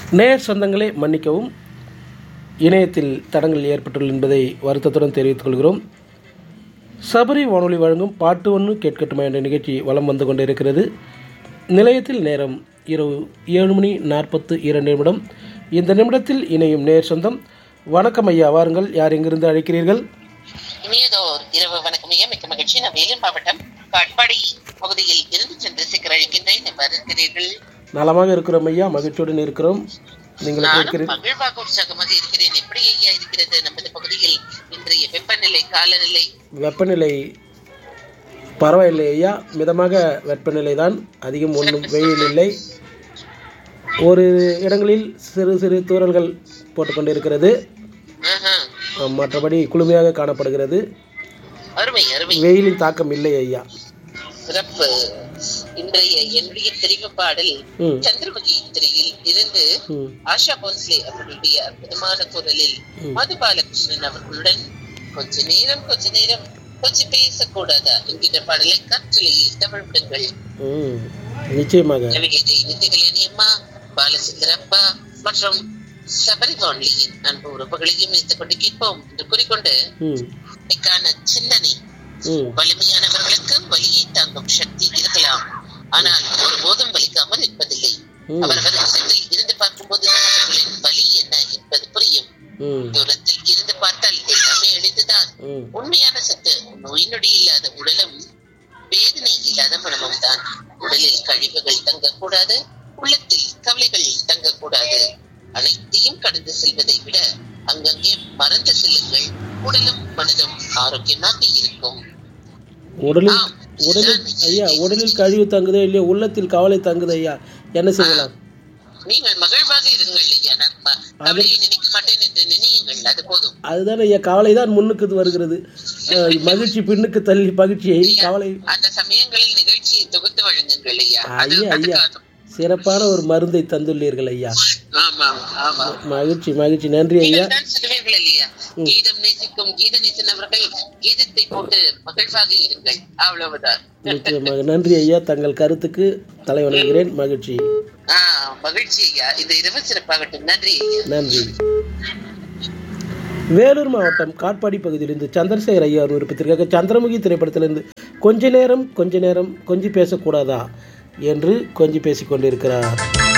நேர் சொந்தங்களே மன்னிக்கவும் இணையத்தில் தடங்கள் ஏற்பட்டுள்ளது என்பதை வருத்தத்துடன் தெரிவித்துக் கொள்கிறோம் சபரி வானொலி வழங்கும் பாட்டு ஒன்று கேட்கட்டுமா என்ற நிகழ்ச்சி வலம் வந்து கொண்டிருக்கிறது நிலையத்தில் நேரம் இரவு ஏழு மணி நாற்பத்து இரண்டு நிமிடம் இந்த நிமிடத்தில் இணையும் நேர் சொந்தம் வணக்கம் ஐயா வாருங்கள் யார் எங்கிருந்து அழைக்கிறீர்கள் இனியதோர் இரவு வணக்கம் ஐயா மிக்க மகிழ்ச்சி நான் வேலூர் மாவட்டம் காட்பாடி பகுதியில் இருந்து சந்திரசேகர் அழைக்கின்றேன் எவ்வாறு இருக்கிறீர்கள் நலமாக இருக்கிறோம் ஐயா மகிழ்ச்சியுடன் இருக்கிறோம் நீங்கள் எப்படி நானும் இருக்கிறீர்கள் மகிழ்வாக உற்சாகமாக இருக்கிறேன் எப்படி ஐயா இருக்கிறது நமது பகுதியில் இன்றைய வெப்பநிலை காலநிலை வெப்பநிலை பரவாயில்லை ஐயா மிதமாக வெப்பநிலை தான் அதிகம் ஒன்றும் வெயில் இல்லை ஒரு இடங்களில் சிறு சிறு தூறல்கள் போட்டுக்கொண்டிருக்கிறது ஆஹா, அஹ், மற்றபடி குளுமையாக காணப்படுகிறது அருமை அருமை வெயிலின் தாக்கம் இல்லை ஐயா சிறப்பு இன்றைய என்னுடைய தெரிவு பாடல் ம் சந்திரமுகி திரையில் இருந்து ம் ஆஷா போன்ஸ்லே அவர்களுடைய அற்புதமான குரலில் ம். மது பாலகிருஷ்ணன் அவர்களுடன் கொஞ்ச நேரம் கொஞ்ச நேரம் கொஞ்சம் பேசக்கூடாதா என்கிற பாடலை கற்றலையை தமிழ் விடுங்கள் ம் நிச்சயமாக நவிகை நித்திகளியம்மா பாலசுந்தரப்பா மற்றும் சபரி வான்லியின் அன்பு உறவுகளையும் இணைத்துக் கொண்டு கேட்போம் என்று கூறிக்கொண்டு ம் இன்னைக்கான சிந்தனை ம் வலிமையானவர்களுக்கு வலியை தாங்கும் சக்தி இருக்கலாம் ஆனால் ஒருபோதும் வலிக்காமல் இருப்பதில்லை ம் அவரவர் விஷயத்தில் இருந்து பார்க்கும்போதுதான் அவர்களின் வலி என்ன என்பது புரியும் ம் தூரத்தில் இருந்து பார்த்தால் எல்லாமே எளிதுதான் ம் உண்மையான சத்து நோய் நொடி இல்லாத உடலும் வேதனை இல்லாத மனமும் தான் உடலில் கழிவுகள் தங்கக்கூடாது உள்ளத்தில் கவலைகள் தங்கக்கூடாது அனைத்தையும் கடந்து செல்வதை விட அங்கங்கே மறந்து செல்லுங்கள் உடலும் மனதும் ஆரோக்கியமாக இருக்கும் உடலில் ஆம், உடலில் இதுதான் ஐயா உடலில் கழிவு தங்குதோ இல்லையோ உள்ளத்தில் கவலை தங்குது ஐயா என்ன செய்யலாம் நீங்கள் மகிழ்வாக இருங்கள் ஐயா நான் ம- கவலையை நினைக்க மாட்டேன் என்று நினையுங்கள் அது போதும் அதுதான் ஐயா கவலை தான் முன்னுக்கு வருகிறது அஹ், மகிழ்ச்சி பின்னுக்கு தள்ளி மகிழ்ச்சியை கவலை அந்த சமயங்களில் நிகழ்ச்சியை தொகுத்து வழங்குங்கள் ஐயா அது ஐயா, ஐயா. அதுக்காக சிறப்பான ஒரு மருந்தை தந்துள்ளீர்கள் ஐயா ஆமாம் ஆமாம் மகிழ்ச்சி மகிழ்ச்சி நன்றி ஐயா நீங்கள் தான் சொல்லுவீர்கள் இல்லையா கீதம் நேசிக்கும் கீத நேசன் அவர்கள் கீதத்தை போட்டு மகிழ்வாக இருங்கள் அவ்வளவுதான் நிச்சயமாக நன்றி ஐயா தங்கள் கருத்துக்கு தலை வணங்குகிறேன் மகிழ்ச்சி ஆஹ் மகிழ்ச்சி ஐயா இந்த இரவு சிறப்பாகட்டும் நன்றி ஐயா நன்றி வேலூர் மாவட்டம் காட்பாடி பகுதியிலிருந்து சந்திரசேகர் ஐயா ஒரு விருப்பத்திற்காக சந்திரமுகி திரைப்படத்திலிருந்து கொஞ்ச நேரம் கொஞ்ச நேரம் கொஞ்சி பேசக்கூடாதா என்று கொஞ்சி பேசிக் கொண்டிருக்கிறார்